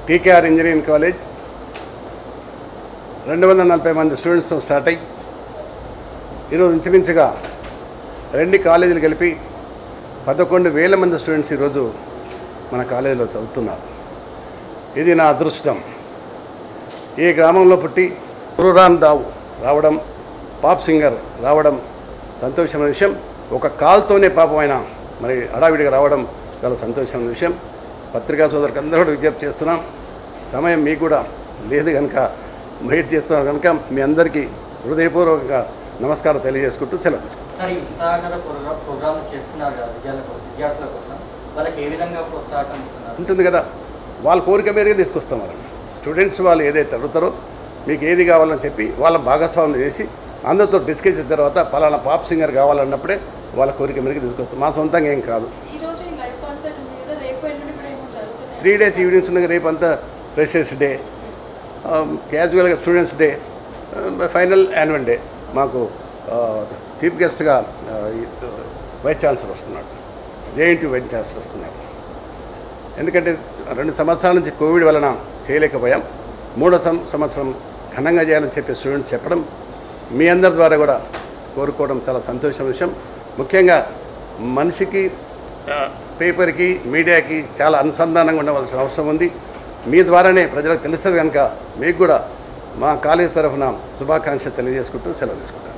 TKR engineering college రెండు వందల నలభై మంది స్టూడెంట్స్తో స్టార్ట్ అయ్యి ఈరోజు ఇంచుమించుగా రెండు కాలేజీలు కలిపి పదకొండు వేల మంది స్టూడెంట్స్ ఈరోజు మన కాలేజీలో చదువుతున్నారు ఇది నా అదృష్టం ఈ గ్రామంలో పుట్టి గురురామ్ దావ్ రావడం పాప్ సింగర్ రావడం సంతోషమైన విషయం ఒక కాల్తోనే పాపం ఆయన మరి హడావిడిగా రావడం చాలా సంతోషమైన విషయం పత్రికా సోదరులకు అందరూ కూడా విజ్ఞప్తి చేస్తున్నాం సమయం మీకు కూడా లేదు కనుక వెయిట్ చేస్తున్నాం కనుక మీ అందరికీ హృదయపూర్వకంగా నమస్కారం తెలియజేసుకుంటూ సెలవు తీసుకుంటాం సార్ ఈ ఉత్సాహకర ప్రోగ్రామ్ ప్రోగ్రామ్ చేస్తున్నారు కదా విద్యార్థుల కోసం విద్యార్థుల కోసం వాళ్ళకి ఏ విధంగా ప్రోత్సాహం ఇస్తున్నారు ఉంటుంది కదా వాళ్ళ కోరిక మేరకే తీసుకొస్తాం వాళ్ళని స్టూడెంట్స్ వాళ్ళు ఏదైతే అడుగుతారో మీకు ఏది కావాలని చెప్పి వాళ్ళ భాగస్వామ్యం చేసి అందరితో డిస్కస్ చేసిన తర్వాత పలానా పాప్ సింగర్ కావాలన్నప్పుడే వాళ్ళ కోరిక మేరకు తీసుకొస్తాం మా సొంతంగా ఏం కాదు ఈ రోజు ఈ లైవ్ కాన్సర్ట్ ఉంది కదా రేపు ఎల్లుండి కూడా ఏమో జరుగుతున్నాయి త్రీ డేస్ ఈవినింగ్స్ ఉన్నాయి రేపు అంతా ఫ్రెషర్స్ డే క్యాజువల్గా students day final annual day మాకు చీఫ్ గెస్ట్గా వైస్ ఛాన్సలర్ వస్తున్నాడు జేఎన్టీ వైస్ ఛాన్సలర్ వస్తున్నాడు ఎందుకంటే రెండు సంవత్సరాల నుంచి కోవిడ్ వలన చేయలేకపోయాం మూడో సం సంవత్సరం ఘనంగా చేయాలని చెప్పి స్టూడెంట్స్ చెప్పడం మీ అందరి ద్వారా కూడా కోరుకోవడం చాలా సంతోషం విషయం ముఖ్యంగా మనిషికి ఆ, పేపర్కి మీడియాకి చాలా అనుసంధానంగా ఉండవలసిన అవసరం ఉంది మీ ద్వారానే ప్రజలకు తెలుస్తుంది కనుక మీకు కూడా మా కాలేజ్ తరఫున శుభాకాంక్షలు తెలియజేసుకుంటూ సెలవు తీసుకుంటాను